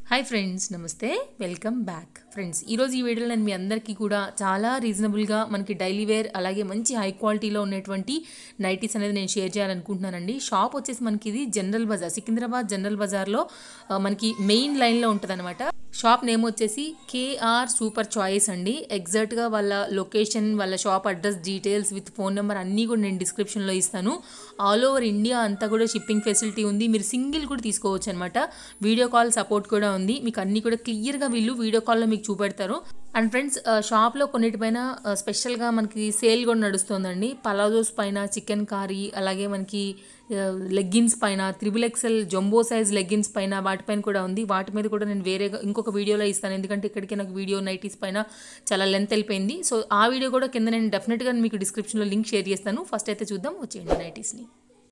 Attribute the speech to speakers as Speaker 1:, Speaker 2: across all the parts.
Speaker 1: Hi friends నమస్తే welcome back friends ఈరోజు ఈ వీడియోలో నేను మీ అందరికీ కూడా చాలా రీజనబుల్గా మనకి డైలీ వేర్ అలాగే మంచి హై క్వాలిటీలో ఉన్నటువంటి నైటీస్ అనేది నేను షేర్ చేయాలనుకుంటున్నానండి షాప్ వచ్చేసి మనకి ఇది జనరల్ బజార్ సికింద్రాబాద్ జనరల్ బజార్లో ఆ, మనకి మెయిన్ లైన్లో ఉంటుంది షాప్ నేమ్ వచ్చేసి కేఆర్ సూపర్ చాయిస్ అండి ఎగ్జాక్ట్గా వాళ్ళ లొకేషన్ వాళ్ళ shop address details with phone number అన్నీ కూడా నేను డిస్క్రిప్షన్లో ఇస్తాను ఆల్ ఓవర్ ఇండియా అంతా కూడా షిప్పింగ్ ఫెసిలిటీ ఉంది మీరు సింగిల్ కూడా తీసుకోవచ్చు అనమాట వీడియో కాల్ సపోర్ట్ కూడా ఉంది మీకు అన్నీ కూడా క్లియర్గా వీళ్ళు వీడియో కాల్లో మీకు చూపెడతారు అండ్ ఫ్రెండ్స్ షాప్లో కొన్నిటిపైన ఆ, స్పెషల్గా మనకి సేల్ కూడా నడుస్తుందండి పలాజోస్ పైన చికెన్ కారీ అలాగే మనకి లెగ్గిన్స్ పైన triple XL jumbo size leggings పైన వాటిపైన కూడా ఉంది వాటి మీద కూడా నేను వేరేగా ఇంకొక వీడియోలో ఇస్తాను ఎందుకంటే ఇక్కడికి నాకు వీడియో నైటీస్ పైన చాలా లెంత్ వెళ్ళిపోయింది సో ఆ వీడియో కూడా కింద నేను డెఫినెట్గా మీకు డిస్క్రిప్షన్లో లింక్ షేర్ చేస్తాను ఫస్ట్ అయితే చూద్దాం వచ్చేయండి నైటీస్ని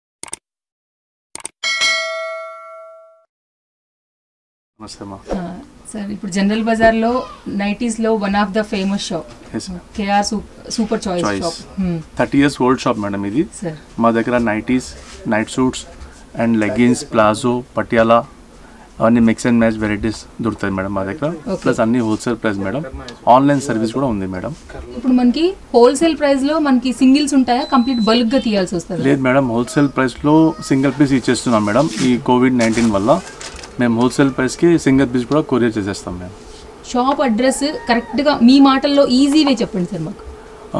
Speaker 2: నమస్తే అమ్మా
Speaker 1: సార్ ఇప్పుడు జనరల్ బజార్లో నైటీస్లో one of the famous shop
Speaker 2: yes ma'am
Speaker 1: KR super choice
Speaker 2: Choice.
Speaker 1: Shop
Speaker 2: thirty years old shop madam ఇది
Speaker 1: సార్
Speaker 2: మా దగ్గర nighties night suits and leggings palazzo Patiala అవన్నీ మిక్స్ అండ్ మ్యాచ్ వెరైటీస్ దొరుకుతాయి మేడం మా దగ్గర
Speaker 1: Okay.
Speaker 2: ప్లస్ అన్ని wholesale price madam online service కూడా ఉంది మేడం
Speaker 1: ఇప్పుడు మనకి హోల్సేల్ ప్రైస్ లో మనకి సింగిల్స్ ఉంటాయా కంప్లీట్ బల్క్ గా తీయాల్సి వస్తుంది
Speaker 2: లేదు మేడం హోల్సేల్ ప్రైస్లో సింగిల్ పీస్ ఇచ్చేస్తున్నాం మేడం ఈ కోవిడ్ నైన్టీన్ వల్ల మేము హోల్సేల్ ప్రైస్కి సింగిల్ పీస్ కూడా కొరియర్ చేసేస్తాం మేము
Speaker 1: షాప్ అడ్రస్ కరెక్ట్ గా మీ మాటల్లో ఈజీ వే చెప్పండి సార్ మాకు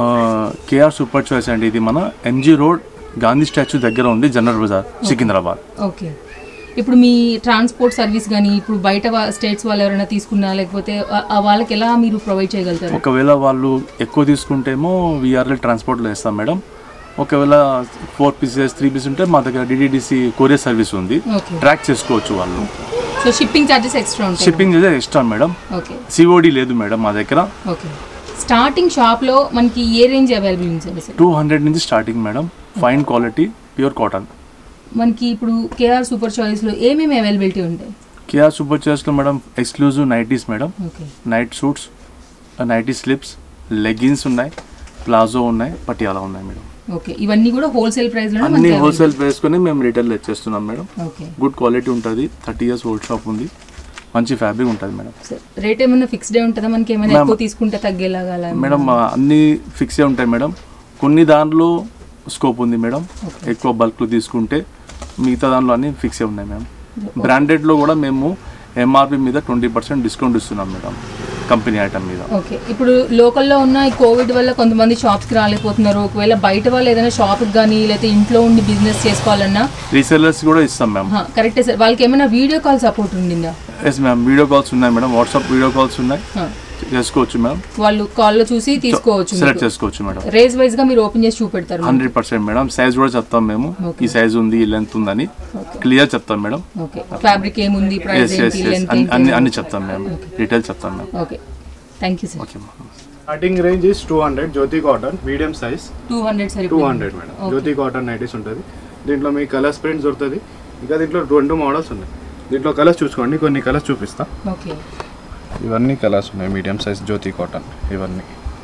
Speaker 2: కేఆర్ సూపర్ చాయిస్ అండి ఇది మన ఎంజీ రోడ్ గాంధీ స్టాచ్యూ దగ్గర ఉంది జనరల్ బజార్ సికింద్రాబాద్
Speaker 1: ఓకే ఇప్పుడు మీ ట్రాన్స్పోర్ట్ సర్వీస్ కానీ ఇప్పుడు బయట స్టేట్స్ వాళ్ళు ఎవరైనా తీసుకున్నా లేకపోతే ఆ- ఆ వాళ్ళకి ఎలా మీరు ప్రొవైడ్ చేయగలుగుతారు
Speaker 2: ఒకవేళ వాళ్ళు ఎక్కువ తీసుకుంటేమో వీఆర్ఎల్ ట్రాన్స్పోర్ట్లో ఇస్తాం మేడం ఒకవేళ ఫోర్ పీసెస్ త్రీ పీస్ ఉంటే మా దగ్గర డిడిడిసి కొరియర్ సర్వీస్ ఉంది
Speaker 1: ఓకే
Speaker 2: ట్రాక్ చేసుకోవచ్చు వాళ్ళు
Speaker 1: సో షిప్పింగ్ ఛార్జెస్ ఎక్స్ట్రా ఉంటాయి
Speaker 2: షిప్పింగ్ చేసే ఎక్స్ట్రా మేడం
Speaker 1: ఓకే
Speaker 2: సిఓడి లేదు మేడం మా దగ్గర
Speaker 1: ఓకే స్టార్టింగ్ షాప్ లో మనకి ఏ రేంజ్ అవైలబుల్ ఉంది సార్
Speaker 2: టూ హండ్రెడ్ నుంచి starting madam fine quality pure cotton
Speaker 1: మనకి ఇప్పుడు కేఆర్ సూపర్ చాయిస్ లో ఏమేమి అవైలబిలిటీ ఉంటాయి
Speaker 2: కేఆర్ సూపర్ చాయిస్లో madam exclusive nighties madam
Speaker 1: okay
Speaker 2: night suits nighty slips leggings ఉన్నాయి ప్లాజో ఉన్నాయి పటియాలా ఉన్నాయి మేడం
Speaker 1: ఓకే ఇవన్నీ కూడా హోల్సేల్ ప్రైస్ లో
Speaker 2: అన్ని హోల్సేల్ ప్రైస్కొని మేము రిటైల్ ఇచ్చేస్తున్నాం మేడం
Speaker 1: ఓకే
Speaker 2: గుడ్ క్వాలిటీ ఉంటుంది థర్టీ ఇయర్స్ ఓల్డ్ షాప్ ఉంది మంచి ఫ్యాబ్రిక్ ఉంటుంది మేడం
Speaker 1: సార్ రేట్ ఏమైనా ఫిక్స్డ్ ఉంటుందా మనకి ఏమైనా
Speaker 2: Ma'am.
Speaker 1: ఎక్కువ తీసుకుంటే తగ్గేలాగా అలా ఏమైనా?
Speaker 2: మేడం ఆ, అన్ని ఫిక్సే ఉంటాయి మేడం కొన్ని దాంట్లో స్కోప్ ఉంది మేడం ఎక్కువ బల్క్లో తీసుకుంటే మిగతా దాంట్లో అన్ని ఫిక్సే ఉన్నాయి మేడం బ్రాండెడ్లో కూడా మేము ఎంఆర్పి మీద ట్వంటీ పర్సెంట్ డిస్కౌంట్ ఇస్తున్నాం మేడం కంపెనీ ఐటమ్ మీద
Speaker 1: ఓకే ఇప్పుడు లోకల్లో ఉన్న ఈ కోవిడ్ వల్ల కొంతమంది షాప్స్కి రాలేకపోతున్నారు ఒకవేళ బయట వాళ్ళు ఏదైనా షాప్కి కానీ లేకపోతే ఇంట్లో ఉండి బిజినెస్ చేసుకోవాలన్నా
Speaker 2: రీసెల్లర్స్ కూడా ఇస్తాం మ్యామ్
Speaker 1: హా, కరెక్టే సార్ వాళ్ళకి ఏమైనా వీడియో కాల్ సపోర్ట్ ఉండిందా
Speaker 2: ఎస్ మ్యామ్ వీడియో కాల్స్ ఉన్నాయి మేడం వాట్సాప్ వీడియో కాల్స్ ఉన్నాయి
Speaker 1: హా,
Speaker 2: చేసుకోవచ్చు మేడం
Speaker 1: వాళ్ళు కాల్లో చూసి తీసుకోవచ్చు
Speaker 2: సెలెక్ట్ చేసుకోవచ్చు మేడం
Speaker 1: రేజ్ వైజ్ గా మీరు ఓపెన్ చేసి చూపెడతారు మనకి.
Speaker 2: హండ్రెడ్ పర్సెంట్ మేడం సైజ్ కూడా చెప్తాం మేము ఈ సైజ్ ఉంది ఈ లెంత్ ఉందని క్లియర్ చెప్తాం మేడం
Speaker 1: ఓకే ఫ్యాబ్రిక్ ఏముంది ప్రైస్
Speaker 2: ఎస్ ఎస్
Speaker 1: ఏంటి
Speaker 2: ఎస్
Speaker 1: లెంత్
Speaker 2: అన్ని అన్ని అన్ని చెప్తాం మేము డీటెయిల్ చెప్తాం మేము
Speaker 1: okay thank you sir
Speaker 2: okay ma'am
Speaker 3: starting range is two hundred Jyoti cotton medium size
Speaker 1: two hundred సరే
Speaker 3: two hundred madam Jyoti cotton nighties ఉంటుంది దీంట్లో మీకు కలర్స్ ప్రింట్స్ దొరుకుతుంది ఇంకా దీంట్లో రెండు మోడల్స్ ఉన్నాయి దీంట్లో కలర్స్ చూసుకోండి కొన్ని కలర్స్ చూపిస్తా
Speaker 1: ఓకే
Speaker 3: ఇవన్నీ కలర్స్ ఉన్నాయి మీడియం సైజ్ జ్యోతి కాటన్ ఇవన్నీ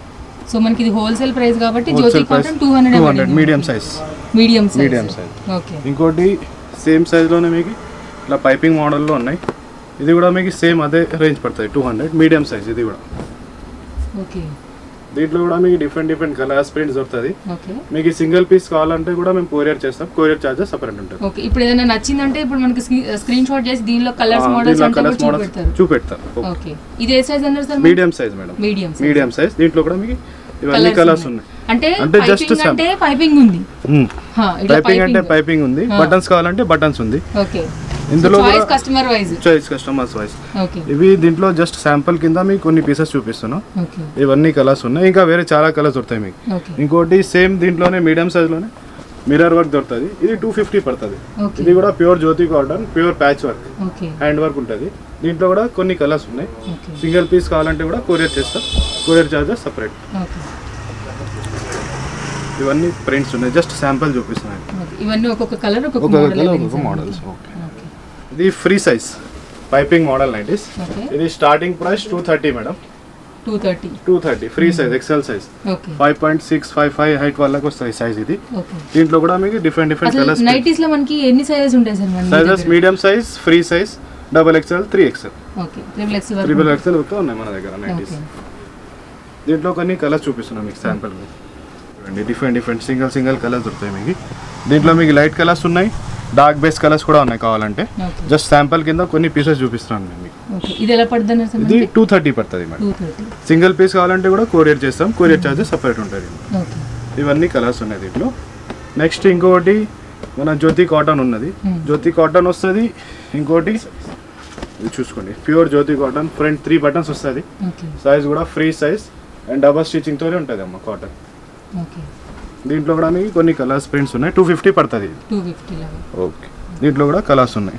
Speaker 1: సో మనకి ఇది హోల్సేల్ ప్రైస్ కాబట్టి Jyoti
Speaker 3: wholesale price
Speaker 1: cotton two
Speaker 3: two hundred
Speaker 1: hundred
Speaker 3: medium size
Speaker 1: medium size
Speaker 3: medium size
Speaker 1: okay
Speaker 3: ఇంకోటి సేమ్ సైజ్లోనే మీకు ఇట్లా పైపింగ్ మోడల్లో ఉన్నాయి ఇది కూడా మీకు సేమ్ అదే రేంజ్ పడుతుంది టూ హండ్రెడ్ మీడియం సైజ్ ఇది కూడా
Speaker 1: ఓకే
Speaker 3: దీంట్లో కూడా మీకు డిఫరెంట్ డిఫరెంట్ కలర్స్ ప్రింట్స్ దొరుకుతుంది
Speaker 1: ఓకే
Speaker 3: మీకు సింగిల్ పీస్ కావాలంటే కూడా మేము కొరియర్ చేస్తాం కొరియర్ చార్జెస్ సపరేట్ ఉంటుంది
Speaker 1: ఓకే ఇప్పుడు ఏదైనా నచ్చిందంటే ఇప్పుడు మనకి స్క్రీన్ షాట్ చేసి దీనిలో కలర్స్
Speaker 3: ఆ,
Speaker 1: మోడల్స్
Speaker 3: దీంట్లో
Speaker 1: అంటే
Speaker 3: కలర్స్
Speaker 1: కూడా
Speaker 3: మోడల్స్
Speaker 1: చూపెడతారు
Speaker 3: చూపెడతారు
Speaker 1: ఓకే ఇది ఏ సైజ్ అన్నారు sir
Speaker 3: medium size madam
Speaker 1: medium
Speaker 3: medium size దీంట్లో కూడా మీకు ఇవన్నీ
Speaker 1: Colours
Speaker 3: కలర్స్
Speaker 1: ఉన్నాయి.
Speaker 3: ఉన్నాయి
Speaker 1: అంటే
Speaker 3: అంటే just
Speaker 1: పైపింగ్
Speaker 3: some.
Speaker 1: అంటే పైపింగ్ ఉంది హా, ఇట్లా
Speaker 3: పైపింగ్ అంటే
Speaker 1: పైపింగ్
Speaker 3: పైపింగ్ ఉంది బటన్స్ కావాలంటే బటన్స్ ఉంది
Speaker 1: ఓకే
Speaker 3: ఇందులో
Speaker 1: చాయిస్
Speaker 3: కూడా
Speaker 1: customer wise
Speaker 3: choice customers wise
Speaker 1: okay
Speaker 3: ఇవి దీంట్లో జస్ట్ శాంపుల్ కింద మీకు కొన్ని పీసెస్ చూపిస్తున్నాం
Speaker 1: ఓకే
Speaker 3: ఇవన్నీ కలర్స్ ఉన్నాయి ఇంకా వేరే చాలా కలర్స్ దొరుకుతాయి మీకు
Speaker 1: ఓకే
Speaker 3: ఇంకోటి సేమ్ దీంట్లోనే మీడియం సైజ్లోనే మిర్రర్ వర్క్ దొరుకుతుంది ఇది టూ ఫిఫ్టీ పడుతుంది
Speaker 1: ఓకే
Speaker 3: ఇది కూడా ప్యూర్ జ్యోతి cotton pure patch work
Speaker 1: okay
Speaker 3: hand work ఉంటుంది దీంట్లో కూడా కొన్ని కలర్స్ ఉన్నాయి
Speaker 1: ఓకే
Speaker 3: సింగిల్ పీస్ కావాలంటే కూడా కొరియర్ చేస్తాం కొరియర్ చార్జెస్ సపరేట్
Speaker 1: ఓకే
Speaker 3: ఇవన్నీ ప్రింట్స్ ఉన్నాయి జస్ట్ శాంపుల్ చూపిస్తున్నాయి
Speaker 1: ఓకే ఇవన్నీ ఒక్కొక్క కలర్ ఒక్కొక్క
Speaker 3: ఒక్కొక్క
Speaker 1: మోడల్
Speaker 3: కలర్ ఒక్కొక్క మోడల్స్ ఓకే
Speaker 1: ఓకే
Speaker 3: ఇది free size piping model nighties
Speaker 1: okay
Speaker 3: ఇది starting price two thirty madam
Speaker 1: two thirty
Speaker 3: two thirty free size XL size
Speaker 1: okay
Speaker 3: five point six five five height వాళ్ళకి వస్తాయి size ఇది
Speaker 1: okay
Speaker 3: దీంట్లో కూడా మీకు different different
Speaker 1: అసలు
Speaker 3: colours
Speaker 1: nighties లో మనకి ఎన్ని సైజెస్ ఉంటాయి సార్ మన
Speaker 3: sizes medium size free size double XL three XL
Speaker 1: okay triple X వరకు
Speaker 3: త్రిబుల్ ఎక్స్ఎల్ వరకు ఉన్నాయి మన దగ్గర నైటీస్
Speaker 1: ఓకే
Speaker 3: దీంట్లో కొన్ని కలర్స్ చూపిస్తున్నాం మీకు శాంపుల్ చూడండి different different single single colours దొరుకుతాయి మీకు దీంట్లో మీకు లైట్ కలర్స్ ఉన్నాయి డార్క్ బేస్ కలర్స్ కూడా ఉన్నాయి కావాలంటే
Speaker 1: ఓకే
Speaker 3: జస్ట్ శాంపుల్ కింద కొన్ని పీసెస్ చూపిస్తున్నాను నేను మీకు
Speaker 1: ఓకే ఇది ఎలా పడుతుంది సార్
Speaker 3: ఇది టూ థర్టీ పడుతుంది madam
Speaker 1: two thirty
Speaker 3: single piece కావాలంటే కూడా కొరియర్ చేస్తాం కొరియర్ చార్జెస్ సపరేట్ ఉంటుంది
Speaker 1: ఓకే
Speaker 3: ఇవన్నీ కలర్స్ ఉన్నాయి దీంట్లో నెక్స్ట్ ఇంకొకటి మన జ్యోతి కాటన్ ఉన్నది
Speaker 1: Hmm.
Speaker 3: జ్యోతి కాటన్ వస్తుంది ఇంకోటి ఇది చూసుకోండి ప్యూర్ జ్యోతి కాటన్ ఫ్రంట్ త్రీ బటన్స్ వస్తుంది
Speaker 1: ఓకే
Speaker 3: సైజ్ కూడా free size and double stitching తోనే ఉంటుంది అమ్మ కాటన్
Speaker 1: ఓకే
Speaker 3: దీంట్లో కూడా మీకు కొన్ని కలర్స్ ప్రింట్స్ ఉన్నాయి టూ ఫిఫ్టీ పడుతుంది ఇది
Speaker 1: టూ ఫిఫ్టీ లాగా
Speaker 3: ఓకే దీంట్లో కూడా కలర్స్ ఉన్నాయి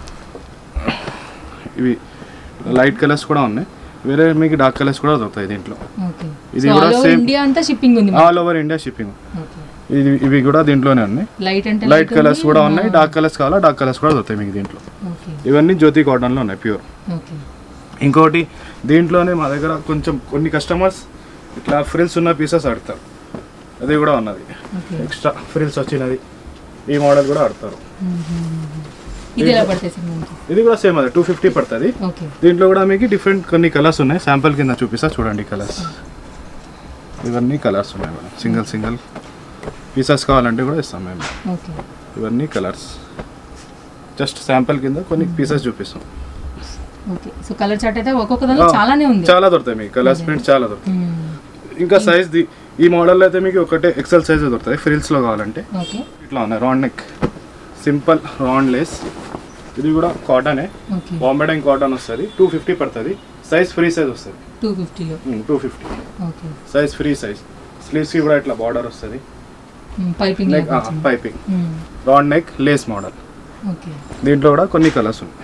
Speaker 3: ఇవి లైట్ కలర్స్ కూడా ఉన్నాయి వేరే మీకు డార్క్ కలర్స్ కూడా దొరుకుతాయి దీంట్లో
Speaker 1: ఓకే
Speaker 3: ఇది
Speaker 1: సో
Speaker 3: కూడా
Speaker 1: ఆల్ ఓవర్
Speaker 3: same-
Speaker 1: ఇండియా అంతా షిప్పింగ్ ఉంది
Speaker 3: all over India shipping
Speaker 1: okay
Speaker 3: ఇది ఇవి కూడా దీంట్లోనే ఉన్నాయి
Speaker 1: లైట్ అంటే
Speaker 3: లైట్ కలర్స్
Speaker 1: ఉంది.
Speaker 3: కూడా ఉన్నాయి డార్క్ కలర్స్ కావాలా డార్క్ కలర్స్ కూడా దొరుకుతాయి మీకు దీంట్లో
Speaker 1: ఓకే
Speaker 3: ఇవన్నీ జ్యోతి కాటన్లో ఉన్నాయి ప్యూర్
Speaker 1: ఓకే
Speaker 3: ఇంకోటి దీంట్లోనే మా దగ్గర కొంచెం కొన్ని కస్టమర్స్ ఇట్లా ఫ్రిల్స్ ఉన్న పీసెస్ ఆడతారు అది కూడా ఉన్నది
Speaker 1: ఓకే
Speaker 3: ఎక్స్ట్రా ఫ్రిల్స్ వచ్చినది ఈ మోడల్ కూడా ఆడతారు
Speaker 1: ఇది ఎలా పడతాయి సార్ మనకి
Speaker 3: ఇది కూడా సేమ్ అది టూ ఫిఫ్టీ పడుతుంది
Speaker 1: ఓకే
Speaker 3: దీంట్లో కూడా మీకు డిఫరెంట్ కొన్ని కలర్స్ ఉన్నాయి శాంపుల్ కింద చూపిస్తా చూడండి కలర్స్ ఇవన్నీ కలర్స్ ఉన్నాయి మేడం సింగిల్ సింగిల్ పీసెస్ కావాలంటే కూడా ఇస్తాం మేము
Speaker 1: ఓకే
Speaker 3: ఇవన్నీ కలర్స్ జస్ట్ శాంపుల్ కింద కొన్ని పీసెస్ చూపిస్తాం
Speaker 1: ఓకే సో కలర్ చార్ట్ అయితే ఒక్కొక్క దానిలో
Speaker 3: ఆ,
Speaker 1: చాలానే ఉంది
Speaker 3: చాలా దొరుకుతాయి మీకు కలర్స్ ప్రింట్ చాలా దొరుకుతాయి
Speaker 1: మ్మ్.
Speaker 3: ఇంకా సైజ్ ది ఈ మోడల్లో అయితే మీకు ఒకటే ఎక్సెల్ సైజ్ దొరుకుతాయి ఫ్రిల్స్లో కావాలంటే
Speaker 1: ఓకే
Speaker 3: ఇట్లా ఉన్నాయి round neck simple round lace ఇది కూడా కాటనే
Speaker 1: ఓకే
Speaker 3: బాంబెడింగ్ కాటన్ వస్తుంది టూ ఫిఫ్టీ పడుతుంది సైజ్ ఫ్రీ సైజ్ వస్తుంది
Speaker 1: టూ ఫిఫ్టీలో
Speaker 3: two fifty
Speaker 1: okay
Speaker 3: size free size స్లీవ్స్కి కూడా ఇట్లా బార్డర్ వస్తుంది
Speaker 1: piping
Speaker 3: neck piping round neck lace model
Speaker 1: okay
Speaker 3: దీంట్లో కూడా కొన్ని కలర్స్ ఉన్నాయి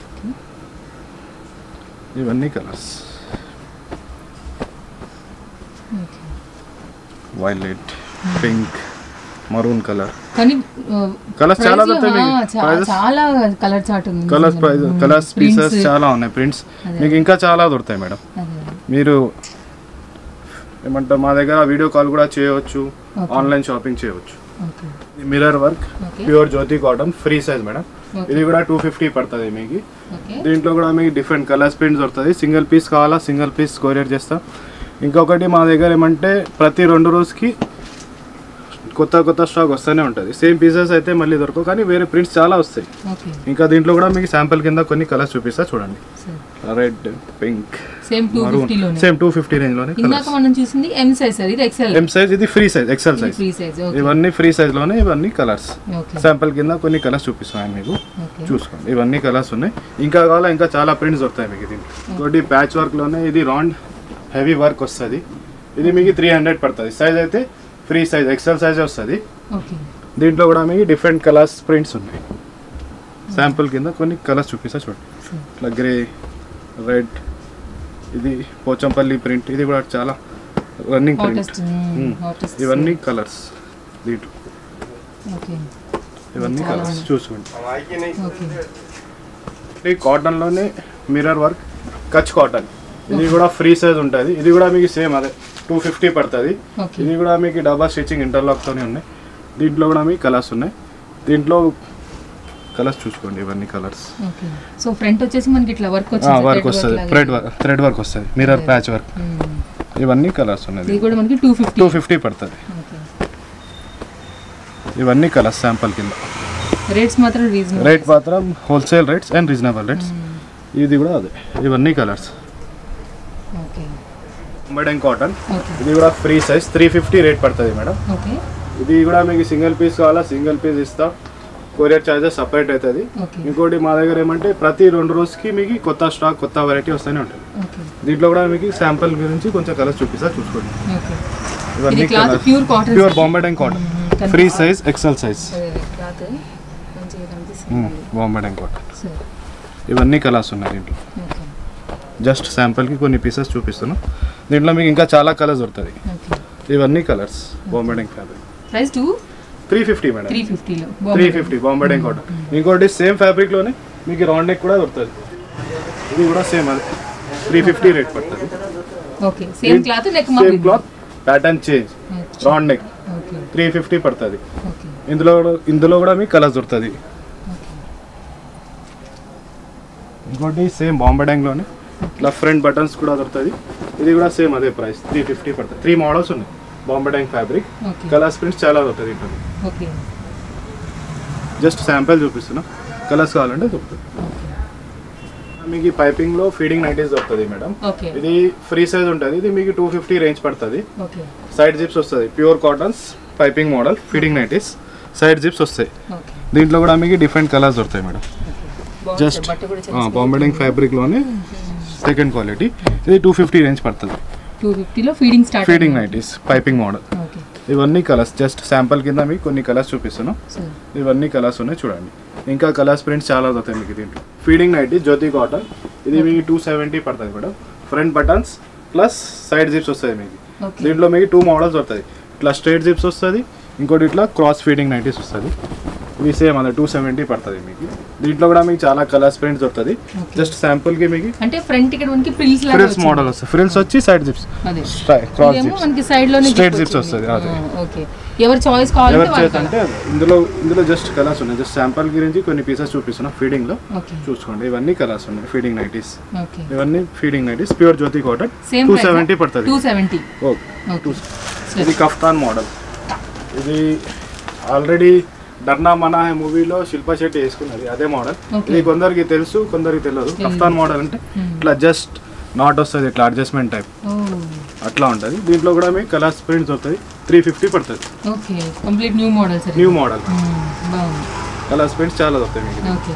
Speaker 3: ఇవన్నీ colours
Speaker 1: okay
Speaker 3: violet pink maroon colour
Speaker 1: కానీ ఆ,
Speaker 3: కలర్స్ చాలా
Speaker 1: price,
Speaker 3: దొరుకుతాయి మీకు.
Speaker 1: ఆ, చా-
Speaker 3: Prices?
Speaker 1: చాలా కలర్ చార్ట్ ఉంది
Speaker 3: కలర్స్ ప్రైస్
Speaker 1: మ్మ్.
Speaker 3: కలర్స్
Speaker 1: Prints,
Speaker 3: పీసెస్ చాలా ఉన్నాయి ప్రింట్స్
Speaker 1: అదే.
Speaker 3: మీకు ఇంకా చాలా దొరుకుతాయి మేడం
Speaker 1: అదే
Speaker 3: మీరు ఏమంటారు మా దగ్గర వీడియో కాల్ కూడా చేయవచ్చు
Speaker 1: Okay.
Speaker 3: ఆన్లైన్ షాపింగ్ చేయవచ్చు
Speaker 1: okay
Speaker 3: mirror work
Speaker 1: okay
Speaker 3: pure జ్యోతి cotton free size madam
Speaker 1: Okay.
Speaker 3: ఇది కూడా టూ ఫిఫ్టీ పడుతుంది మీకు
Speaker 1: ఓకే
Speaker 3: దీంట్లో కూడా మీకు డిఫరెంట్ కలర్స్ ప్రింట్స్ దొరుకుతుంది సింగిల్ పీస్ కావాలా సింగిల్ పీస్ కొరియర్ చేస్తాం ఇంకొకటి మా దగ్గర ఏమంటే ప్రతి రెండు రోజుకి కొత్త కొత్త స్టాక్ వస్తూనే ఉంటుంది సేమ్ పీసెస్ అయితే మళ్ళీ దొరకవు కానీ వేరే ప్రింట్స్ చాలా వస్తాయి
Speaker 1: ఓకే
Speaker 3: ఇంకా దీంట్లో కూడా మీకు శాంపుల్ కింద కొన్ని కలర్స్ చూపిస్తా చూడండి
Speaker 1: sir
Speaker 3: red pink
Speaker 1: same two ఫిఫ్టీలోనే
Speaker 3: సేమ్ టూ ఫిఫ్టీ రేంజ్ లోనే
Speaker 1: ఇందాక మనం చూసింది ఎం సైజ్ సార్ ఇది ఎక్సెల్
Speaker 3: ఎం సైజ్ ఇది free size XL size
Speaker 1: free size okay
Speaker 3: ఇవన్నీ ఫ్రీ సైజ్ లోనే ఇవన్నీ కలర్స్
Speaker 1: ఓకే
Speaker 3: శాంపుల్ కింద కొన్ని కలర్స్ చూపిస్తున్నాను మీకు
Speaker 1: ఓకే
Speaker 3: చూసుకోండి ఇవన్నీ కలర్స్ ఉన్నాయి ఇంకా కావాలా ఇంకా చాలా ప్రింట్స్ దొరుకుతాయి మీకు ఇది ఇంకోటి ప్యాచ్ వర్క్ లోనే ఇది రౌండ్ హెవీ వర్క్ వస్తుంది ఇది మీకు త్రీ హండ్రెడ్ పడుతుంది సైజ్ అయితే ఫ్రీ సైజ్ ఎక్సెల్ సైజ్ వస్తుంది
Speaker 1: ఓకే
Speaker 3: దీంట్లో కూడా మీకు డిఫరెంట్ కలర్స్ ప్రింట్స్ ఉన్నాయి శాంపుల్ కింద కొన్ని కలర్స్ చూపిస్తా చూడండి
Speaker 1: సార్
Speaker 3: ఇట్లా గ్రే రెడ్ ఇది పోచంపల్లి ప్రింట్ ఇది కూడా చాలా రన్నింగ్ ప్రింట్
Speaker 1: హాటెస్ట్ హాటెస్ట్
Speaker 3: ఇవన్నీ కలర్స్ దీంట్లో
Speaker 1: ఓకే
Speaker 3: ఇవన్నీ
Speaker 1: చాలా
Speaker 3: కలర్స్
Speaker 1: ఉన్నాయి.
Speaker 3: చూసుకోండి
Speaker 1: ఓకే
Speaker 3: ఈ కాటన్లోనే మిర్రర్ వర్క్ కచ్ కాటన్ ఇది కూడా ఫ్రీ సైజ్ ఉంటుంది ఇది కూడా మీకు సేమ్ అదే టూ ఫిఫ్టీ పడుతుంది
Speaker 1: ఓకే
Speaker 3: ఇది కూడా మీకు డబల్ స్టిచ్చింగ్ ఇంటర్లాక్తోనే ఉన్నాయి దీంట్లో కూడా మీకు కలర్స్ ఉన్నాయి దీంట్లో కలర్స్ చూసుకోండి ఇవన్నీ కలర్స్
Speaker 1: ఓకే సో ఫ్రంట్ వచ్చేసి మనకి ఇట్లా వర్క్ వచ్చింది
Speaker 3: వర్క్ వస్తుంది థ్రెడ్ వర్క్ థ్రెడ్ వర్క్ వస్తుంది మిర్రర్ ప్యాచ్ వర్క్ ఇవన్నీ కలర్స్
Speaker 1: ఇది
Speaker 3: ఉన్నాయి
Speaker 1: కూడా మనకి టూ ఫిఫ్టీ
Speaker 3: టూ ఫిఫ్టీ పడుతుంది
Speaker 1: ఓకే
Speaker 3: ఇవన్నీ కలర్స్ శాంపుల్ కింద
Speaker 1: రేట్స్ మాత్రం రీజనబుల్
Speaker 3: రేట్ మాత్రం wholesale rates and reasonable rates ఇది కూడా అదే ఇవన్నీ colours
Speaker 1: okay
Speaker 3: Bombay Dyeing cotton
Speaker 1: okay
Speaker 3: ఇది కూడా free size three fifty rate madam madam
Speaker 1: okay
Speaker 3: ఇది కూడా మీకు సింగిల్ పీస్ కావాలా సింగిల్ పీస్ ఇస్తాం కొరియర్ చార్జెస్ సపరేట్ అవుతుంది
Speaker 1: ఓకే
Speaker 3: ఇంకోటి మా దగ్గర ఏమంటే ప్రతి రెండు రోజుకి మీకు కొత్త స్టాక్ కొత్త వెరైటీ వస్తూనే ఉంటుంది
Speaker 1: ఓకే
Speaker 3: దీంట్లో కూడా మీకు శాంపుల్ గురించి కొంచెం కలర్స్ చూపిస్తా చూసుకోండి
Speaker 1: ఓకే
Speaker 3: ఇవన్నీ
Speaker 1: ఇది cloth
Speaker 3: colours
Speaker 1: pure cotton
Speaker 3: pure Bombay Dyeing cotton free size XL size
Speaker 1: cloth మంచిగా కనిపిస్తుంది
Speaker 3: బాంబెడెంగ్ కాటన్
Speaker 1: సార్
Speaker 3: ఇవన్నీ కలర్స్ ఉన్నాయి దీంట్లో
Speaker 1: ఓకే
Speaker 3: జస్ట్ శాంపుల్కి కొన్ని పీసెస్ చూపిస్తున్నాను దీంట్లో మీకు ఇంకా చాలా కలర్స్ దొరుకుతుంది
Speaker 1: ఓకే
Speaker 3: ఇవన్నీ colours Bombay Dyeing fabric
Speaker 1: price two
Speaker 3: three fifty madam
Speaker 1: three ఫిఫ్టీలో
Speaker 3: త్రీ ఫిఫ్టీ బాంబెడెంగ్ కాటన్ ఇంకోటి సేమ్ ఫ్యాబ్రిక్ లోనే మీకు రౌండ్ నెక్ కూడా దొరుకుతుంది ఇది కూడా సేమ్ అదే త్రీ ఫిఫ్టీ రేట్ పడుతుంది
Speaker 1: okay same cloth neck
Speaker 3: same cloth pattern change round neck
Speaker 1: okay
Speaker 3: three fifty పడుతుంది
Speaker 1: ఓకే
Speaker 3: ఇందులో కూడా ఇందులో కూడా మీకు కలర్స్ దొరుకుతుంది ఇంకోటి సేమ్ బాంబే డ్యాంగ్లోనే ఇట్లా ఫ్రంట్ బటన్స్ కూడా దొరుకుతుంది ఇది కూడా సేమ్ అదే ప్రైస్ త్రీ ఫిఫ్టీ పడుతుంది త్రీ మోడల్స్ ఉన్నాయి Bombay Dyeing fabric
Speaker 1: okay
Speaker 3: colours prints చాలా దొరుకుతుంది ఇంట్లో
Speaker 1: ఓకే
Speaker 3: జస్ట్ శాంపిల్ చూపిస్తున్నా కలర్స్ కావాలంటే దొరుకుతుంది మీకు ఈ పైపింగ్లో ఫీడింగ్ నైటీస్ దొరుకుతుంది మేడం
Speaker 1: ఓకే
Speaker 3: ఇది ఫ్రీ సైజ్ ఉంటుంది ఇది మీకు టూ ఫిఫ్టీ రేంజ్ పడుతుంది
Speaker 1: ఓకే
Speaker 3: సైడ్ జిప్స్ వస్తుంది pure cottons piping model feeding nighties side zips వస్తాయి
Speaker 1: ఓకే
Speaker 3: దీంట్లో కూడా మీకు డిఫరెంట్ కలర్స్ దొరుకుతాయి మేడం జస్ట్
Speaker 1: బట్ట కూడా చాలా
Speaker 3: బాంబెడింగ్ ఫ్యాబ్రిక్లోనే సెకండ్ క్వాలిటీ ఇది టూ ఫిఫ్టీ రేంజ్ పడుతుంది
Speaker 1: టూ ఫిఫ్టీలో feeding start
Speaker 3: feeding nighties piping model
Speaker 1: okay
Speaker 3: ఇవన్నీ కలర్స్ జస్ట్ శాంపుల్ కింద మీకు కొన్ని కలర్స్ చూపిస్తున్నాను
Speaker 1: సరే
Speaker 3: ఇవన్నీ కలర్స్ ఉన్నాయి చూడండి ఇంకా కలర్స్ ప్రింట్స్ చాలా దొరుకుతాయి మీకు దీంట్లో ఫీడింగ్ నైటీ జ్యోతి కాటన్ ఇది మీకు టూ సెవెంటీ పడుతుంది madam front buttons plus side zips వస్తాయి మీకు
Speaker 1: ఓకే
Speaker 3: దీంట్లో మీకు టూ మోడల్స్ వస్తాయి ఇట్లా స్ట్రైట్ జిప్స్ వస్తుంది ఇంకోటి ఇట్లా క్రాస్ ఫీడింగ్ నైటీస్ వస్తుంది ఇవి సేమ్ అదే టూ సెవెంటీ పడుతుంది మీకు దీంట్లో కూడా మీకు చాలా కలర్స్ ప్రింట్స్ దొరుకుతుంది
Speaker 1: Okay.
Speaker 3: జస్ట్ శాంపుల్కి మీకు
Speaker 1: అంటే ఫ్రంట్ ఇక్కడ మనకి ఫ్రిల్స్ లాగా
Speaker 3: ఫ్రిల్స్ మోడల్ వస్తుంది ఫ్రిల్స్ వచ్చి సైడ్ జిప్స్
Speaker 1: అదే
Speaker 3: క్రాస్
Speaker 1: ఇదేమో
Speaker 3: జిప్స్
Speaker 1: మనకి సైడ్ లోనే
Speaker 3: Straight
Speaker 1: zip
Speaker 3: zips
Speaker 1: వచ్చింది.
Speaker 3: వస్తది, అదే.
Speaker 1: ఆ, ఓకే ఎవరి చాయిస్
Speaker 3: ఎవరు
Speaker 1: కావాలంటే
Speaker 3: చేత
Speaker 1: వాళ్ళకి
Speaker 3: అంటే అది. ఇందులో ఇందులో జస్ట్ కలర్స్ ఉన్నాయి జస్ట్ శాంపుల్ గురించి కొన్ని పీసెస్ చూపిస్తున్నా ఫీడింగ్ లో
Speaker 1: ఓకే
Speaker 3: చూసుకోండి ఇవన్నీ కలర్స్ ఉన్నాయి ఫీడింగ్ నైటీస్
Speaker 1: ఓకే
Speaker 3: ఇవన్నీ ఫీడింగ్ నైటీస్ ప్యూర్ జ్యోతి కాటన్
Speaker 1: సేమ్
Speaker 3: టూ సెవెంటీ పడుతుంది
Speaker 1: టూ సెవెంటీ
Speaker 3: ఓకే
Speaker 1: ఓకే
Speaker 3: ఇది కఫ్తాన్ మోడల్ ఇది ఆల్రెడీ డర్నా మనా హే మూవీలో శిల్పా శెట్టి వేసుకున్నది అదే మోడల్
Speaker 1: Okay.
Speaker 3: ఇది కొందరికి తెలుసు కొందరికి తెలియదు కఫ్తాన్ మోడల్ అంటే ఇట్లా జస్ట్ నాట్ వస్తుంది ఇట్లా అడ్జస్ట్మెంట్ టైప్
Speaker 1: ఓ
Speaker 3: అట్లా ఉంటుంది దీంట్లో కూడా మీకు కలర్స్ ప్రింట్స్ వస్తాయి త్రీ ఫిఫ్టీ పడుతుంది
Speaker 1: okay complete new model sir
Speaker 3: new model
Speaker 1: బాగుంది
Speaker 3: కలర్స్ ప్రింట్స్ చాలా వస్తాయి మీకు
Speaker 1: ఓకే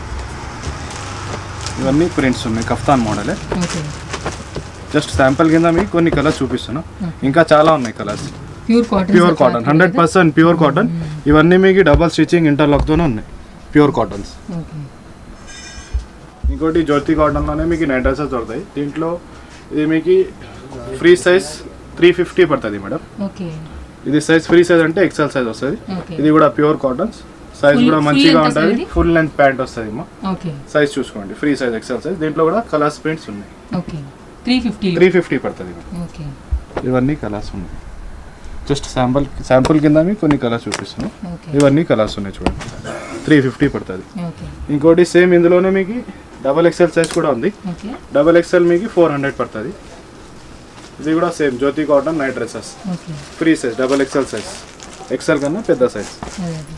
Speaker 3: ఇవన్నీ ప్రింట్స్ ఉన్నాయి కఫ్తాన్ మోడలే
Speaker 1: ఓకే
Speaker 3: జస్ట్ శాంపుల్ కింద మీకు కొన్ని కలర్స్ చూపిస్తున్నా ఇంకా చాలా ఉన్నాయి colours
Speaker 1: pure cotton
Speaker 3: pure cotton hundred percent pure cotton ఇవన్నీ మీకు డబల్ స్టిచ్చింగ్ ఇంటర్లాక్తోనే ఉన్నాయి ప్యూర్ కాటన్స్
Speaker 1: ఓకే
Speaker 3: ఇంకోటి జ్యోతి కాటన్లోనే మీకు నైట్ డ్రెస్సెస్ దొరుకుతాయి దీంట్లో ఇది మీకు ఫ్రీ సైజ్ త్రీ ఫిఫ్టీ పడుతుంది మేడం
Speaker 1: ఓకే
Speaker 3: ఇది సైజ్ ఫ్రీ సైజ్ అంటే ఎక్సెల్ సైజ్ వస్తుంది
Speaker 1: ఓకే
Speaker 3: ఇది కూడా ప్యూర్ కాటన్స్ సైజ్
Speaker 1: Full-
Speaker 3: కూడా
Speaker 1: full
Speaker 3: మంచిగా
Speaker 1: length
Speaker 3: ఉంటుంది
Speaker 1: వస్తది?
Speaker 3: ఫుల్ లెంత్ ప్యాంట్ వస్తుంది అమ్మా
Speaker 1: ఓకే
Speaker 3: సైజ్ చూసుకోండి ఫ్రీ సైజ్ ఎక్సెల్ సైజ్ దీంట్లో కూడా కలర్స్ ప్రింట్స్ ఉన్నాయి
Speaker 1: okay three fifty
Speaker 3: three fifty పడుతుంది మేడం
Speaker 1: ఓకే
Speaker 3: ఇవన్నీ కలర్స్ ఉన్నాయి జస్ట్ శాంపుల్ శాంపుల్ కింద మీకు కొన్ని కలర్స్ చూపిస్తున్నాం
Speaker 1: ఓకే
Speaker 3: ఇవన్నీ కలర్స్ ఉన్నాయి చూడండి త్రీ ఫిఫ్టీ పడుతుంది
Speaker 1: ఓకే
Speaker 3: ఇంకోటి సేమ్ ఇందులోనే మీకు డబల్ ఎక్స్ఎల్ సైజ్ కూడా ఉంది
Speaker 1: ఓకే
Speaker 3: డబల్ ఎక్స్ఎల్ మీకు ఫోర్ హండ్రెడ్ పడుతుంది ఇది కూడా same Jyoti cotton night dresses
Speaker 1: okay
Speaker 3: free size double XL size XL కన్నా పెద్ద సైజ్
Speaker 1: అదే అదే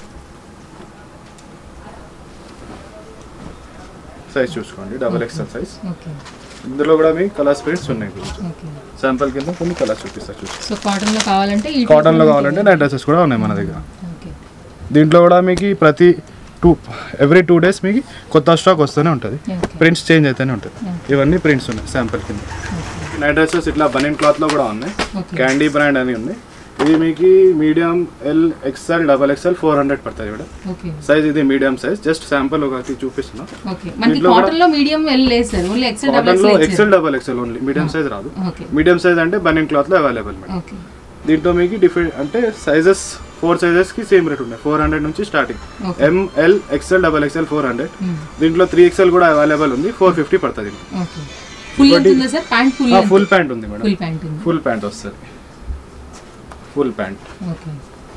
Speaker 3: సైజ్ చూసుకోండి డబల్ ఎక్స్ఎల్ సైజ్
Speaker 1: ఓకే
Speaker 3: ఇందులో కూడా మీకు కలర్స్ ప్రింట్స్ ఉన్నాయి
Speaker 1: ఓకే
Speaker 3: శాంపుల్ కింద కొన్ని కలర్స్ చూపిస్తా చూసి
Speaker 1: సో కాటన్లో కావాలంటే ఈ
Speaker 3: కాటన్లో కావాలంటే నైట్ డ్రెస్సెస్ కూడా ఉన్నాయి మన దగ్గర
Speaker 1: ఓకే
Speaker 3: దీంట్లో కూడా మీకు ప్రతి టూ ఎవ్రీ టూ డేస్ మీకు కొత్త స్టాక్ వస్తూనే ఉంటుంది
Speaker 1: ఓకే
Speaker 3: ప్రింట్స్ చేంజ్ అయితేనే ఉంటుంది ఇవన్నీ ప్రింట్స్ ఉన్నాయి శాంపుల్ కింద నైట్ డ్రెస్సెస్ ఇట్లా బనియన్ క్లాత్లో కూడా ఉన్నాయి
Speaker 1: ఓకే
Speaker 3: క్యాండీ బ్రాండ్ అని ఉంది ఇది మీకు medium L XL double XL four hundred పడుతుంది మేడం
Speaker 1: ఓకే
Speaker 3: సైజ్ ఇది మీడియం సైజ్ జస్ట్ శాంపుల్ ఒకటి చూపిస్తున్నా
Speaker 1: ఓకే మనకి
Speaker 3: దీంట్లో కూడా-
Speaker 1: కాటన్లో మీడియం ఎల్ లేదు సార్ ఓన్లీ ఎక్సెల్ డబల్
Speaker 3: కాటన్లో
Speaker 1: XL
Speaker 3: XL double XL only medium size రాదు
Speaker 1: ఓకే
Speaker 3: మీడియం సైజ్ అంటే బనియన్ క్లాత్లో అవైలబుల్ మేడం
Speaker 1: ఓకే
Speaker 3: దీంట్లో మీకు డిఫరెంట్ అంటే సైజెస్ ఫోర్ సైజెస్కి సేమ్ రేట్ ఉన్నాయి ఫోర్ హండ్రెడ్ నుంచి starting
Speaker 1: okay
Speaker 3: M L XL double XL four hundred
Speaker 1: hmm.
Speaker 3: దీంట్లో త్రీ ఎక్స్ఎల్ కూడా అవైలబుల్ ఉంది ఫోర్ ఫిఫ్టీ పడుతుంది
Speaker 1: ఓకే ఫుల్ లెంత్ ఉందా sir pant full
Speaker 3: full pant ఉంది మేడం
Speaker 1: ఫుల్ ప్యాంట్ ఉంది
Speaker 3: ఫుల్ ప్యాంట్ వస్తుంది ఫుల్ ప్యాంట్
Speaker 1: ఓకే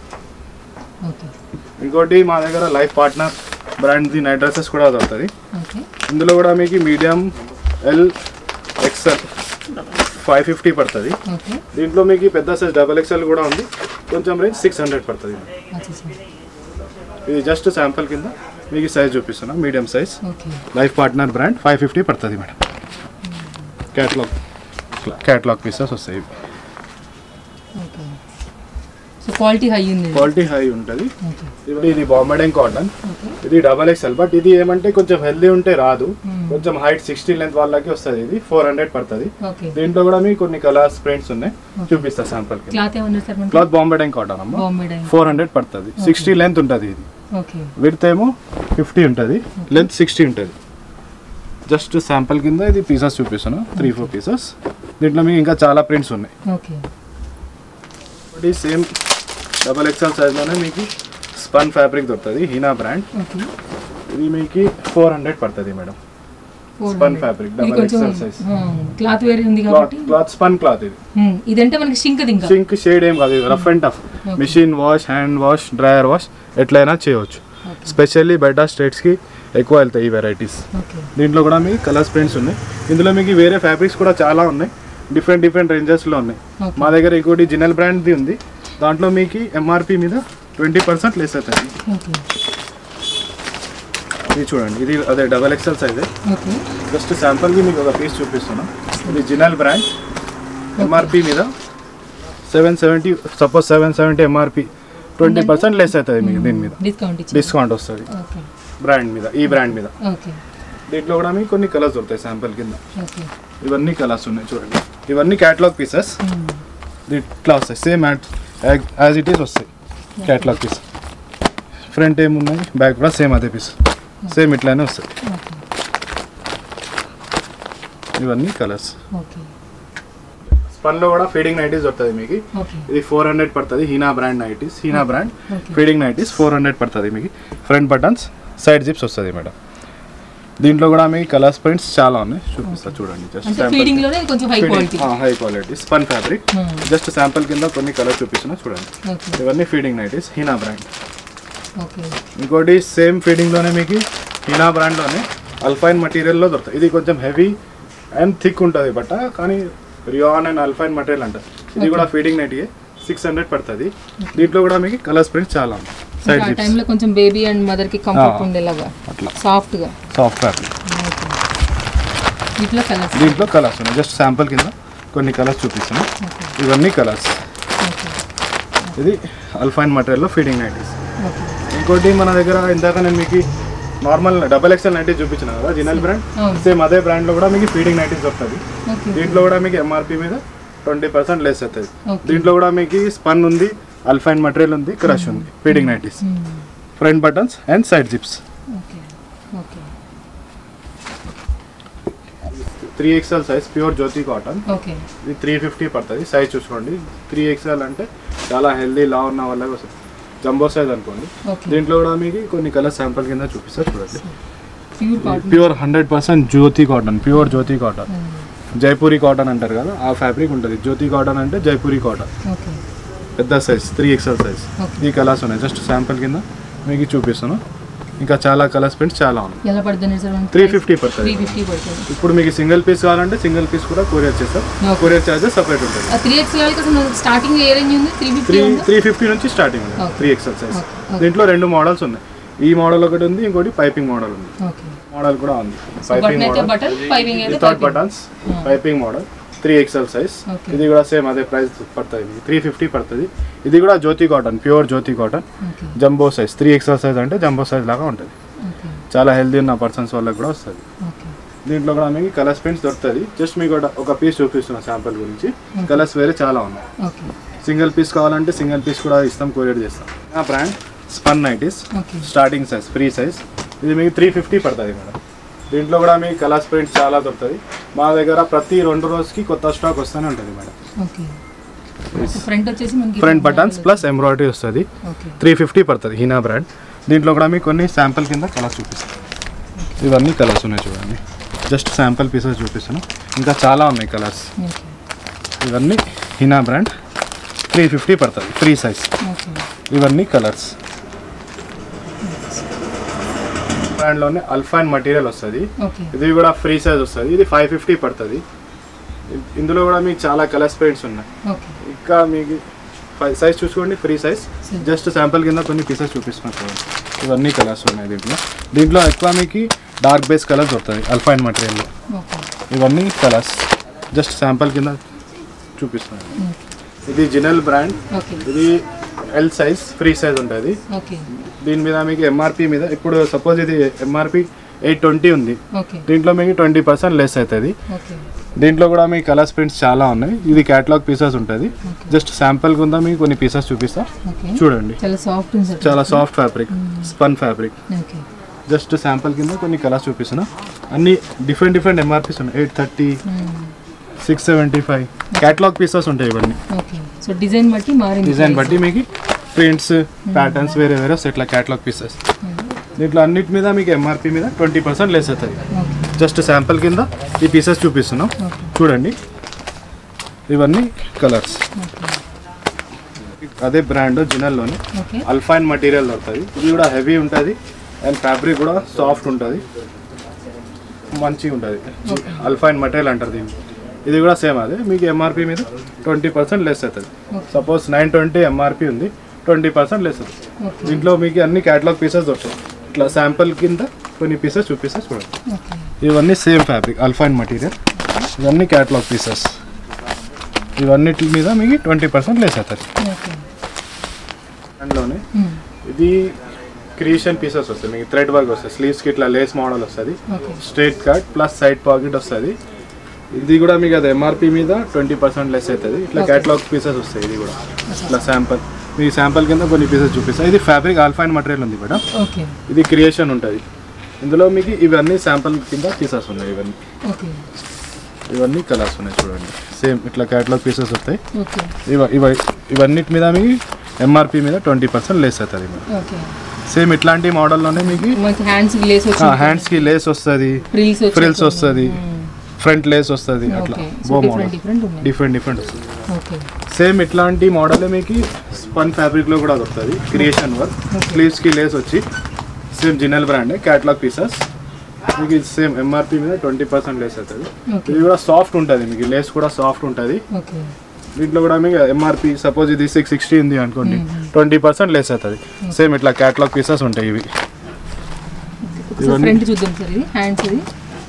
Speaker 1: ఓకే
Speaker 3: ఇంకోటి మా దగ్గర లైఫ్ పార్ట్నర్ బ్రాండ్ది నైట్ డ్రెస్సెస్ కూడా దొరుకుతుంది
Speaker 1: ఓకే
Speaker 3: ఇందులో కూడా మీకు medium L XL five fifty పడుతుంది
Speaker 1: ఓకే
Speaker 3: దీంట్లో మీకు పెద్ద సైజ్ డబల్ ఎక్స్ఎల్ కూడా ఉంది కొంచెం రేంజ్ సిక్స్ హండ్రెడ్ పడుతుంది
Speaker 1: అచ్చా సార్
Speaker 3: ఇది జస్ట్ శాంపుల్ కింద మీకు సైజ్ చూపిస్తున్నా medium size
Speaker 1: okay
Speaker 3: life partner brand five fifty పడుతుంది మేడం క్యాట్లాగ్ క్యాట్లాగ్ పీసెస్ వస్తాయి ఇవి.
Speaker 1: ఓకే సో క్వాలిటీ హై ఉంది
Speaker 3: క్వాలిటీ హై ఉంటుంది
Speaker 1: ఓకే
Speaker 3: ఇది ఇది బాంబెడెంగ్ కాటన్
Speaker 1: ఓకే
Speaker 3: ఇది డబల్ ఎక్స్ఎల్ బట్ ఇది ఏమంటే కొంచెం హెల్దీ ఉంటే రాదు కొంచెం హైట్ సిక్స్టీ లెంత్ వాళ్ళకి వస్తుంది ఇది ఫోర్ హండ్రెడ్ పడుతుంది
Speaker 1: ఓకే
Speaker 3: దీంట్లో కూడా మీకు కొన్ని కలర్స్ ప్రింట్స్ ఉన్నాయి చూపిస్తా శాంపుల్ కి
Speaker 1: క్లాత్ ఏమన్నారు సార్ మనకి
Speaker 3: క్లాత్ బాంబెడెంగ్ కాటన్ అమ్మ
Speaker 1: బాంబే డై
Speaker 3: ఫోర్ హండ్రెడ్ పడుతుంది సిక్స్టీ లెంత్ ఉంటుంది ఇది
Speaker 1: ఓకే
Speaker 3: విడ్త్ ఏమో ఫిఫ్టీ ఉంటుంది లెంత్ సిక్స్టీ ఉంటుంది జస్ట్ శాంపుల్ కింద ఇది పీసెస్ చూపిస్తాను త్రీ ఫోర్ పీసెస్ దీంట్లో మీకు ఇంకా చాలా ప్రింట్స్ ఉన్నాయి
Speaker 1: ఓకే
Speaker 3: ఒకటి సేమ్ డబల్ ఎక్స్ఎల్ సైజ్లోనే మీకు స్పన్ ఫ్యాబ్రిక్ దొరుకుతుంది హీనా బ్రాండ్
Speaker 1: ఓకే
Speaker 3: ఇది మీకు ఫోర్ హండ్రెడ్ పడుతుంది మేడం స్పన్ ఫ్యాబ్రిక్
Speaker 1: ఇది
Speaker 3: డబల్
Speaker 1: కొంచెం
Speaker 3: ఎక్స్ఎల్ సైజ్
Speaker 1: క్లాత్ వేరే ఉంది
Speaker 3: క్లాత్
Speaker 1: కాబట్టి
Speaker 3: క్లాత్ స్పన్ క్లాత్ ఇది
Speaker 1: ఉమ్, ఇదంటే మనకి షింకది ఇంకా
Speaker 3: సింక్ షేడ్ ఏం కాదు rough and tough machine wash hand wash dryer wash ఎట్లయినా చేయవచ్చు స్పెషల్లీ బయట స్టేట్స్కి ఎక్కువ వెళ్తాయి ఈ వెరైటీస్
Speaker 1: ఓకే
Speaker 3: దీంట్లో కూడా మీకు కలర్స్ ప్రింట్స్ ఉన్నాయి ఇందులో మీకు వేరే ఫ్యాబ్రిక్స్ కూడా చాలా ఉన్నాయి డిఫరెంట్ డిఫరెంట్ రేంజెస్లో ఉన్నాయి
Speaker 1: Okay.
Speaker 3: మా దగ్గర ఇంకోటి జినల్ బ్రాండ్ది ఉంది దాంట్లో మీకు ఎంఆర్పి మీద ట్వంటీ పర్సెంట్ లెస్ అవుతుంది
Speaker 1: ఓకే
Speaker 3: ఇది చూడండి ఇది అదే డబల్ ఎక్సెల్ సైజే
Speaker 1: ఓకే
Speaker 3: జస్ట్ శాంపుల్కి మీకు ఒక పీస్ చూపిస్తున్నాం ఇది జినల్ బ్రాండ్ ఎంఆర్పి మీద seven seventy suppose seven seventy MRP twenty percent less అవుతుంది మీకు దీని మీద
Speaker 1: డిస్కౌంట్ ఇచ్చి
Speaker 3: డిస్కౌంట్ వస్తుంది
Speaker 1: ఓకే
Speaker 3: బ్రాండ్ మీద ఈ బ్రాండ్ మీద
Speaker 1: ఓకే
Speaker 3: దీంట్లో కూడా మీకు కొన్ని కలర్స్ దొరుకుతాయి శాంపుల్ కింద
Speaker 1: ఓకే
Speaker 3: ఇవన్నీ కలర్స్ ఉన్నాయి చూడండి ఇవన్నీ క్యాటలాగ్ పీసెస్ ఇట్లా వస్తాయి సేమ్ యాజ్ ఇట్ ఈస్ వస్తాయి క్యాటలాగ్ పీస్ ఫ్రంట్ ఏమున్నాయి బ్యాక్ కూడా సేమ్ అదే పీస్ సేమ్ ఇట్లానే వస్తాయి
Speaker 1: ఓకే
Speaker 3: ఇవన్నీ కలర్స్
Speaker 1: ఓకే
Speaker 3: స్పన్లో కూడా ఫీడింగ్ నైటీస్ దొరుకుతుంది మీకు
Speaker 1: ఓకే
Speaker 3: ఇది ఫోర్ హండ్రెడ్ పడుతుంది Heena brand nighties Heena brand
Speaker 1: Okay.
Speaker 3: Feeding nighties four hundred పడుతుంది మీకు ఫ్రంట్ బటన్స్ సైడ్ జిప్స్ వస్తుంది మేడం దీంట్లో కూడా మీకు కలర్స్ ప్రింట్స్ చాలా ఉన్నాయి చూపిస్తా చూడండి
Speaker 1: అంటే
Speaker 3: జస్ట్
Speaker 1: ఫీడింగ్ లోనే కొంచెం high quality
Speaker 3: high quality spun fabric just sample కింద కొన్ని కలర్స్ చూపిస్తున్నా చూడండి
Speaker 1: ఓకే
Speaker 3: ఇవన్నీ feeding nighties Heena brand
Speaker 1: okay
Speaker 3: ఇంకోటి సేమ్ ఫీడింగ్లోనే మీకు హీనా బ్రాండ్లోనే అల్ఫైన్ మటీరియల్లో దొరుకుతాయి ఇది కొంచెం హెవీ అండ్ థిక్ ఉంటుంది బట్ట కానీ రియాన్ అండ్ అల్ఫైన్ మటీరియల్ అంటారు ఇది కూడా ఫీడింగ్ నైట్గా సిక్స్ హండ్రెడ్ పడుతుంది దీంట్లో కూడా మీకు కలర్స్ ప్రింట్స్ చాలా ఉన్నాయి సైడ్
Speaker 1: ఆ
Speaker 3: జిప్స్
Speaker 1: టైంలో కొంచెం బేబీ అండ్ మదర్ కి కంఫర్ట్
Speaker 3: ఆ.
Speaker 1: ఉండేలాగా
Speaker 3: అట్లా
Speaker 1: సాఫ్ట్ గా
Speaker 3: సాఫ్ట్ ఫ్యాబ్రిక్
Speaker 1: ఓకే వీటిలో కలర్స్
Speaker 3: దీంట్లో కలర్స్ ఉన్నాయి జస్ట్ శాంపుల్ కింద కొన్ని కలర్స్ చూపిస్తాను
Speaker 1: ఓకే
Speaker 3: ఇవన్నీ కలర్స్
Speaker 1: ఓకే
Speaker 3: ఇది అల్ఫైన్ మటీరియల్లో ఫీడింగ్ నైటీస్
Speaker 1: ఓకే
Speaker 3: ఇంకోటి మన దగ్గర ఇందాక నేను మీకు నార్మల్ డబల్ ఎక్స్ఎల్ నైటీస్ చూపించిన కదా జినల్ బ్రాండ్
Speaker 1: అవును.
Speaker 3: సేమ్ అదే బ్రాండ్లో కూడా మీకు ఫీడింగ్ నైటీస్ దొరుకుతుంది
Speaker 1: ఓకే
Speaker 3: దీంట్లో కూడా మీకు ఎంఆర్పి మీద ట్వంటీ పర్సెంట్ లెస్ అవుతుంది
Speaker 1: Okay.
Speaker 3: దీంట్లో కూడా మీకు స్పన్ ఉంది అల్ఫైన్ మటీరియల్ ఉంది క్రష్ ఉంది feeding nighties front buttons and side zips
Speaker 1: okay okay
Speaker 3: three XL size pure Jyothi cotton
Speaker 1: okay
Speaker 3: ఇది త్రీ ఫిఫ్టీ పడుతుంది సైజ్ చూసుకోండి త్రీ ఎక్స్ఎల్ అంటే చాలా హెల్దీ లా ఉన్న వాళ్ళకి వస్తుంది జంబో సైజ్ అనుకోండి
Speaker 1: ఓకే
Speaker 3: దీంట్లో కూడా మీకు కొన్ని కలర్ శాంపుల్ కింద చూపిస్తారు చూడండి
Speaker 1: pure cotton
Speaker 3: pure hundred percent Jyoti cotton pure జ్యోతి కాటన్ జైపూరి కాటన్ అంటారు కదా ఆ ఫ్యాబ్రిక్ ఉంటుంది జ్యోతి కాటన్ అంటే జైపూరి కాటన్
Speaker 1: ఓకే
Speaker 3: పెద్ద size three XL size
Speaker 1: Okay.
Speaker 3: ఈ కలర్స్ ఉన్నాయి జస్ట్ శాంపుల్ కింద మీకు చూపిస్తాను ఇంకా చాలా కలర్స్ ప్రింట్స్ చాలా ఉన్నాయి
Speaker 1: ఎలా పడుతుంది సార్
Speaker 3: త్రీ ఫిఫ్టీ
Speaker 1: త్రీ
Speaker 3: పడుతుంది
Speaker 1: ఫిఫ్టీ పడుతుంది
Speaker 3: ఇప్పుడు మీకు సింగిల్ పీస్ కావాలంటే సింగిల్ పీస్ కూడా కొరియర్ చేస్తాం
Speaker 1: Okay.
Speaker 3: కొరియర్ చార్జెస్ సపరేట్ ఉంటుంది
Speaker 1: ఆ త్రీ ఎక్స్ లెవెల్ కోసం స్టార్టింగ్ ఏ రేంజ్ ఉంది three fifty
Speaker 3: three three fifty నుంచి స్టార్టింగ్ ఉంది
Speaker 1: Okay.
Speaker 3: Three XL size
Speaker 1: Okay. Okay.
Speaker 3: దీంట్లో రెండు మోడల్స్ ఉన్నాయి ఈ మోడల్ ఒకటి ఉంది ఇంకోటి పైపింగ్ మోడల్ ఉంది
Speaker 1: ఓకే
Speaker 3: మోడల్ కూడా ఉంది
Speaker 1: బటన్ అయితే బటన్ పైపింగ్ అయితే
Speaker 3: without
Speaker 1: piping
Speaker 3: buttons piping model three XL size
Speaker 1: Okay.
Speaker 3: ఇది కూడా సేమ్ అదే ప్రైస్ పడుతుంది త్రీ ఫిఫ్టీ పడుతుంది ఇది కూడా జ్యోతి కాటన్ ప్యూర్ జ్యోతి cotton
Speaker 1: okay
Speaker 3: jumbo size three XL size అంటే జంబో సైజ్ లాగా ఉంటుంది
Speaker 1: ఓకే
Speaker 3: చాలా హెల్దీ ఉన్న పర్సన్స్ వాళ్ళకి కూడా వస్తుంది
Speaker 1: ఓకే
Speaker 3: దీంట్లో కూడా మీకు కలర్స్ పెయింట్స్ దొరుకుతుంది జస్ట్ మీకు ఒక- ఒక పీస్ చూపిస్తున్నా శాంపుల్ గురించి కలర్స్ వేరే చాలా ఉన్నాయి
Speaker 1: ఓకే
Speaker 3: సింగిల్ పీస్ కావాలంటే సింగిల్ పీస్ కూడా ఇస్తాం కొరియర్ చేస్తాం ఆ brand spun nighties
Speaker 1: okay
Speaker 3: starting size free size ఇది మీకు త్రీ ఫిఫ్టీ పడుతుంది మేడం దీంట్లో కూడా మీకు కలర్స్ ప్రింట్స్ చాలా దొరుకుతుంది మా దగ్గర ప్రతి రెండు రోజుకి కొత్త స్టాక్ వస్తూనే ఉంటుంది మేడం
Speaker 1: ఓకే ఫ్రంట్ వచ్చేసి మనకి
Speaker 3: ఫ్రంట్ బటన్స్ ప్లస్ ఎంబ్రాయిడరీ వస్తుంది
Speaker 1: ఓకే
Speaker 3: త్రీ ఫిఫ్టీ పడుతుంది హీనా బ్రాండ్ దీంట్లో కూడా మీకు కొన్ని శాంపుల్ కింద కలర్స్ చూపిస్తాను ఇవన్నీ కలర్స్ ఉన్నాయి చూడండి జస్ట్ శాంపుల్ పీసెస్ చూపిస్తాను ఇంకా చాలా ఉన్నాయి కలర్స్
Speaker 1: ఓకే
Speaker 3: ఇవన్నీ హినా బ్రాండ్ త్రీ ఫిఫ్టీ పడుతుంది ఫ్రీ సైజ్
Speaker 1: ఓకే
Speaker 3: ఇవన్నీ కలర్స్ బ్రాండ్లోనే అల్ఫైన్ మటీరియల్ వస్తుంది
Speaker 1: ఓకే
Speaker 3: ఇది కూడా ఫ్రీ సైజ్ వస్తుంది ఇది ఫైవ్ ఫిఫ్టీ పడుతుంది ఇ- ఇందులో కూడా మీకు చాలా కలర్స్ పెయింట్స్ ఉన్నాయి
Speaker 1: ఓకే
Speaker 3: ఇంకా మీకు ఫైవ్ సైజ్ చూసుకోండి ఫ్రీ సైజ్ జస్ట్ శాంపుల్ కింద కొన్ని పీసెస్ చూపిస్తున్నాను చూడండి ఇవన్నీ కలర్స్ ఉన్నాయి దీంట్లో దీంట్లో ఎక్కువ మీకు డార్క్ బేస్ కలర్స్ దొరుకుతుంది అల్ఫైన్ మటీరియల్లో
Speaker 1: ఓకే
Speaker 3: ఇవన్నీ కలర్స్ జస్ట్ శాంపుల్ కింద చూపిస్తున్నాను ఇది జినల్ బ్రాండ్
Speaker 1: ఓకే
Speaker 3: ఇది ఎల్ సైజ్ ఫ్రీ సైజ్ ఉంటుంది
Speaker 1: ఓకే
Speaker 3: దీని మీద మీకు ఎంఆర్పి మీద ఇప్పుడు సపోజ్ ఇది ఎంఆర్పి ఎయిట్ ట్వంటీ ఉంది
Speaker 1: ఓకే
Speaker 3: దీంట్లో మీకు ట్వంటీ పర్సెంట్ లెస్ అవుతుంది
Speaker 1: ఓకే
Speaker 3: దీంట్లో కూడా మీకు కలర్స్ ప్రింట్స్ చాలా ఉన్నాయి ఇది క్యాటలాగ్ పీసెస్ ఉంటుంది జస్ట్ శాంపుల్ కింద మీకు కొన్ని పీసెస్ చూపిస్తా
Speaker 1: ఓకే
Speaker 3: చూడండి
Speaker 1: చాలా సాఫ్ట్ ఉంది సార్
Speaker 3: చాలా soft fabric spun fabric
Speaker 1: okay
Speaker 3: just sample కింద కొన్ని కలర్స్ చూపిస్తున్నా అన్ని డిఫరెంట్ డిఫరెంట్ ఎంఆర్పీస్ ఉన్నాయి eight thirty six seventy five catalogue pieces ఉంటాయి ఇవన్నీ
Speaker 1: ఓకే సో డిజైన్ బట్టి మారింది
Speaker 3: డిజైన్ బట్టి మీకు ప్రింట్స్ ప్యాటర్న్స్ వేరే వేరే వస్తాయి ఇట్లా క్యాటలాగ్ పీసెస్ దీంట్లో అన్నిటి మీద మీకు ఎంఆర్పి మీద ట్వంటీ పర్సెంట్ లెస్ అవుతుంది
Speaker 1: ఓకే
Speaker 3: జస్ట్ శాంపుల్ కింద ఈ పీసెస్ చూపిస్తున్నాం
Speaker 1: ఓకే
Speaker 3: చూడండి ఇవన్నీ కలర్స్ అదే బ్రాండ్ జినల్లోనే
Speaker 1: ఓకే
Speaker 3: అల్ఫైన్ మటీరియల్ దొరుకుతుంది ఇది కూడా హెవీ ఉంటుంది అండ్ ఫ్యాబ్రిక్ కూడా సాఫ్ట్ ఉంటుంది మంచిగా ఉంటుంది అల్ఫైన్ మెటీరియల్ అంటారు దీన్ని ఇది కూడా సేమ్ అదే మీకు ఎంఆర్పి మీద ట్వంటీ పర్సెంట్ లెస్ అవుతుంది సపోజ్ నైన్ ట్వంటీ ఎంఆర్పి ఉంది ట్వంటీ పర్సెంట్ లెస్ అవుతుంది దీంట్లో మీకు అన్ని క్యాటలాగ్ పీసెస్ దొరుకుతాయి ఇట్లా శాంపుల్ కింద కొన్ని పీసెస్ చూపిస్తే చూడండి
Speaker 1: ఓకే
Speaker 3: ఇవన్నీ సేమ్ ఫ్యాబ్రిక్ అల్ఫైన్ మెటీరియల్ ఇవన్నీ క్యాటలాగ్ పీసెస్ ఇవన్నిటి మీద మీకు ట్వంటీ పర్సెంట్ లెస్ అవుతుంది
Speaker 1: ఓకే
Speaker 3: దాంట్లోనే ఇది క్రియేషన్ పీసెస్ వస్తాయి మీకు థ్రెడ్ వర్క్ వస్తుంది స్లీవ్స్కి ఇట్లా లేస్ మోడల్ వస్తుంది
Speaker 1: okay
Speaker 3: straight cut plus side pocket వస్తుంది ఇది కూడా మీకు అది ఎంఆర్పి మీద ట్వంటీ పర్సెంట్ లెస్ అవుతుంది ఇట్లా క్యాటలాగ్ పీసెస్ వస్తాయి ఇది కూడా ఇట్లా శాంపుల్ మీ శాంపుల్ కింద కొన్ని పీసెస్ చూపిస్తాయి ఇది ఫ్యాబ్రిక్ ఆల్ఫైన్ మెటీరియల్ ఉంది మేడం
Speaker 1: ఓకే
Speaker 3: ఇది క్రియేషన్ ఉంటుంది ఇందులో మీకు ఇవన్నీ శాంపుల్ కింద పీసెస్ ఉన్నాయి ఇవన్నీ
Speaker 1: ఓకే
Speaker 3: ఇవన్నీ కలర్స్ ఉన్నాయి చూడండి సేమ్ ఇట్లా క్యాటలాగ్ పీసెస్ వస్తాయి
Speaker 1: ఓకే
Speaker 3: ఇవ ఇవ ఇవన్నిటి మీద మీకు ఎంఆర్పి మీద ట్వంటీ పర్సెంట్ లేస్ అవుతుంది మేడం
Speaker 1: ఓకే
Speaker 3: సేమ్ ఇట్లాంటి మోడల్లోనే మీకు
Speaker 1: మనకి హ్యాండ్స్ లేస్ వచ్చి
Speaker 3: హ్యాండ్స్కి లేస్ వస్తుంది
Speaker 1: ఫ్రిల్స్ వచ్చి
Speaker 3: ఫ్రిల్స్ వస్తుంది ఫ్రంట్ లేస్ వస్తుంది అట్లా
Speaker 1: ఓకే
Speaker 3: బో
Speaker 1: డిఫరెంట్
Speaker 3: మోడల్
Speaker 1: డిఫరెంట్ ఉన్నాయి
Speaker 3: డిఫరెంట్ డిఫరెంట్ వస్తుంది
Speaker 1: ఓకే
Speaker 3: సేమ్ ఇట్లాంటి మోడల్ మీకు స్పన్ ఫ్యాబ్రిక్లో కూడా దొరుకుతుంది క్రియేషన్ వర్క్ స్లీవ్స్కి లేస్ వచ్చి same Jinal brand catalogue pieces మీకు ఇది సేమ్ ఎంఆర్పి మీద ట్వంటీ పర్సెంట్ లేస్ అవుతుంది
Speaker 1: ఓకే
Speaker 3: ఇది కూడా సాఫ్ట్ ఉంటుంది మీకు లేస్ కూడా సాఫ్ట్ ఉంటుంది
Speaker 1: ఓకే
Speaker 3: దీంట్లో కూడా మీకు ఎంఆర్పి సపోజ్ ఇది సిక్స్ సిక్స్టీ ఉంది అనుకోండి ట్వంటీ పర్సెంట్ లెస్ అవుతుంది సేమ్ ఇట్లా క్యాటలాగ్ పీసెస్ ఉంటాయి ఇవి
Speaker 1: ఒకసారి ఫ్రంట్ చూద్దాం సార్ ఇది హ్యాండ్స్ ఇది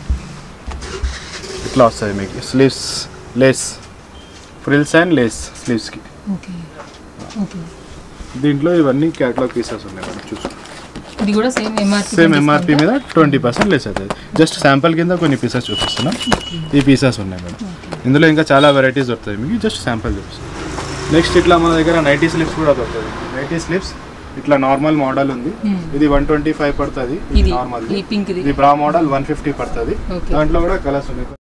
Speaker 3: ఇట్లా వస్తుంది మీకు sleeves lace frills and lace స్లీవ్స్కి
Speaker 1: ఓకే ఓకే
Speaker 3: దీంట్లో ఇవన్నీ క్యాటలాగ్ పీసెస్ ఉన్నాయి మేడం చూసుకో
Speaker 1: ఇది కూడా సేమ్ ఎంఆర్పి
Speaker 3: సేమ్ ఎంఆర్పి మీద ట్వంటీ పర్సెంట్ లెస్ అవుతుంది జస్ట్ శాంపుల్ కింద కొన్ని పీసెస్ చూపిస్తున్నాం ఈ పీసెస్ ఉన్నాయి మేడం ఇందులో ఇంకా చాలా వెరైటీస్ దొరుకుతాయి మీకు జస్ట్ శాంపుల్ చూపిస్తాం నెక్స్ట్ ఇట్లా మన దగ్గర నైటీ స్లిప్స్ కూడా దొరుకుతుంది నైటీ స్లిప్స్ ఇట్లా నార్మల్ మోడల్ ఉంది ఇది వన్ ట్వంటీ ఫైవ్ పడుతుంది
Speaker 1: ఇది
Speaker 3: నార్మల్
Speaker 1: ఈ పింక్ ఇది
Speaker 3: ఇది బ్రా మోడల్ వన్ ఫిఫ్టీ పడుతుంది
Speaker 1: ఓకే
Speaker 3: దాంట్లో కూడా కలర్స్ ఉన్నాయి